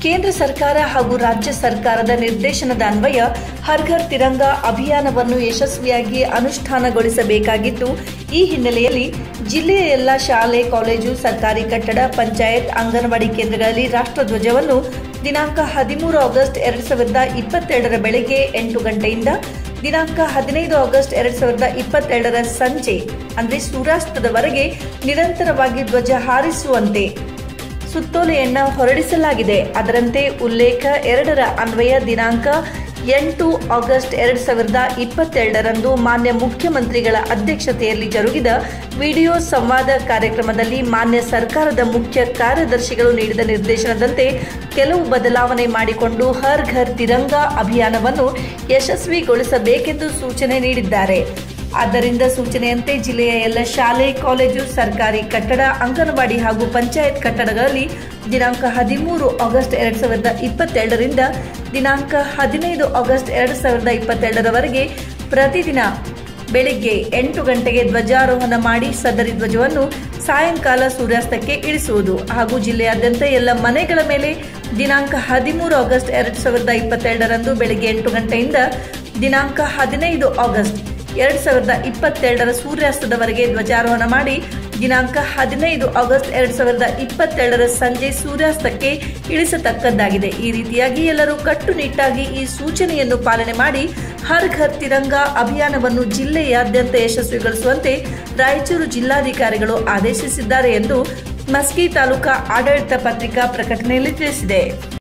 ಕೇಂದ್ರ ಸರ್ಕಾರ ಹಾಗೂ ರಾಜ್ಯ ಸರ್ಕಾರದ ನಿರ್ದೇಶನದ ಅನ್ವಯ ಹರ್ ಘರ್ ತಿರಂಗ ಅಭಿಯಾನವನ್ನು ಯಶಸ್ವಿಯಾಗಿ ಅನುಷ್ಠಾನಗೊಳಿಸಬೇಕಾಗಿದ್ದು ಈ ಹಿನ್ನೆಲೆಯಲ್ಲಿ ಜಿಲ್ಲೆಯ ಎಲ್ಲ ಶಾಲೆ ಕಾಲೇಜು ಸರ್ಕಾರಿ ಕಟ್ಟಡ ಪಂಚಾಯತ್ ಅಂಗನವಾಡಿ ಕೇಂದ್ರಗಳಲ್ಲಿ ರಾಷ್ಟ್ರಧ್ವಜವನ್ನು ದಿನಾಂಕ ಹದಿಮೂರು ಆಗಸ್ಟ್ ಎರಡು ಸಾವಿರದ ಇಪ್ಪತ್ತೆರಡರ ಬೆಳಗ್ಗೆ ಎಂಟು ಗಂಟೆಯಿಂದ ದಿನಾಂಕ ಹದಿನೈದು ಆಗಸ್ಟ್ ಎರಡು ಸಾವಿರದ ಇಪ್ಪತ್ತೆರಡರ ಸಂಜೆ ಅಂದರೆ ಸೂರ್ಯಾಸ್ತದವರೆಗೆ ನಿರಂತರವಾಗಿ ಧ್ವಜ ಹಾರಿಸುವಂತೆ ಸುತ್ತೋಲೆಯನ್ನ ಹೊರಡಿಸಲಾಗಿದೆ ಅದರಂತೆ ಉಲ್ಲೇಖ ಎರಡರ ಅನ್ವಯ ದಿನಾಂಕ ಎಂಟು ಆಗಸ್ಟ್ ಎರಡು ಸಾವಿರದ ಇಪ್ಪತ್ತೆರಡರಂದು ಮಾನ್ಯ ಮುಖ್ಯಮಂತ್ರಿಗಳ ಅಧ್ಯಕ್ಷತೆಯಲ್ಲಿ ಜರುಗಿದ ವಿಡಿಯೋ ಸಂವಾದ ಕಾರ್ಯಕ್ರಮದಲ್ಲಿ ಮಾನ್ಯ ಸರ್ಕಾರದ ಮುಖ್ಯ ಕಾರ್ಯದರ್ಶಿಗಳು ನೀಡಿದ ನಿರ್ದೇಶನದಂತೆ ಕೆಲವು ಬದಲಾವಣೆ ಮಾಡಿಕೊಂಡು ಹರ್ ಘರ್ ತಿರಂಗ ಅಭಿಯಾನವನ್ನು ಯಶಸ್ವಿಗೊಳಿಸಬೇಕೆಂದು ಸೂಚನೆ ನೀಡಿದ್ದಾರೆ ಆದ್ದರಿಂದ ಸೂಚನೆಯಂತೆ ಜಿಲ್ಲೆಯ ಎಲ್ಲ ಶಾಲೆ ಕಾಲೇಜು ಸರ್ಕಾರಿ ಕಟ್ಟಡ ಅಂಗನವಾಡಿ ಹಾಗೂ ಪಂಚಾಯತ್ ಕಟ್ಟಡಗಳಲ್ಲಿ ದಿನಾಂಕ ಹದಿಮೂರು ಆಗಸ್ಟ್ ಎರಡು ಸಾವಿರದ ಇಪ್ಪತ್ತೆರಡರಿಂದ ದಿನಾಂಕ ಹದಿನೈದು ಆಗಸ್ಟ್ ಎರಡು ಸಾವಿರದ ಇಪ್ಪತ್ತೆರಡರವರೆಗೆ ಪ್ರತಿದಿನ ಬೆಳಿಗ್ಗೆ ಎಂಟು ಗಂಟೆಗೆ ಧ್ವಜಾರೋಹಣ ಮಾಡಿ ಸದರಿ ಧ್ವಜವನ್ನು ಸಾಯಂಕಾಲ ಸೂರ್ಯಾಸ್ತಕ್ಕೆ ಇಳಿಸುವುದು ಹಾಗೂ ಜಿಲ್ಲೆಯಾದ್ಯಂತ ಎಲ್ಲ ಮನೆಗಳ ಮೇಲೆ ದಿನಾಂಕ ಹದಿಮೂರು ಆಗಸ್ಟ್ ಎರಡು ಸಾವಿರದ ಇಪ್ಪತ್ತೆರಡರಂದು ಬೆಳಿಗ್ಗೆ ಎಂಟು ಗಂಟೆಯಿಂದ ದಿನಾಂಕ ಹದಿನೈದು ಆಗಸ್ಟ್ ಎರಡು ಸಾವಿರದ ಇಪ್ಪತ್ತೆರಡರ ಸೂರ್ಯಾಸ್ತದವರೆಗೆ ಧ್ವಜಾರೋಹಣ ಮಾಡಿ ದಿನಾಂಕ ಹದಿನೈದು ಆಗಸ್ಟ್ ಎರಡು ಸಾವಿರದ ಇಪ್ಪತ್ತೆರಡರ ಸಂಜೆ ಸೂರ್ಯಾಸ್ತಕ್ಕೆ ಇಳಿಸತಕ್ಕದ್ದಾಗಿದೆ ಈ ರೀತಿಯಾಗಿ ಎಲ್ಲರೂ ಕಟ್ಟುನಿಟ್ಟಾಗಿ ಈ ಸೂಚನೆಯನ್ನು ಪಾಲನೆ ಮಾಡಿ ಹರ್ ಘರ್ ತಿರಂಗ ಅಭಿಯಾನವನ್ನು ಜಿಲ್ಲೆಯಾದ್ಯಂತ ಯಶಸ್ವಿಗೊಳಿಸುವಂತೆ ರಾಯಚೂರು ಜಿಲ್ಲಾಧಿಕಾರಿಗಳು ಆದೇಶಿಸಿದ್ದಾರೆ ಎಂದು ಮಸ್ಕಿ ತಾಲೂಕಾ ಆಡಳಿತ ಪತ್ರಿಕಾ ಪ್ರಕಟಣೆಯಲ್ಲಿ ತಿಳಿಸಿದೆ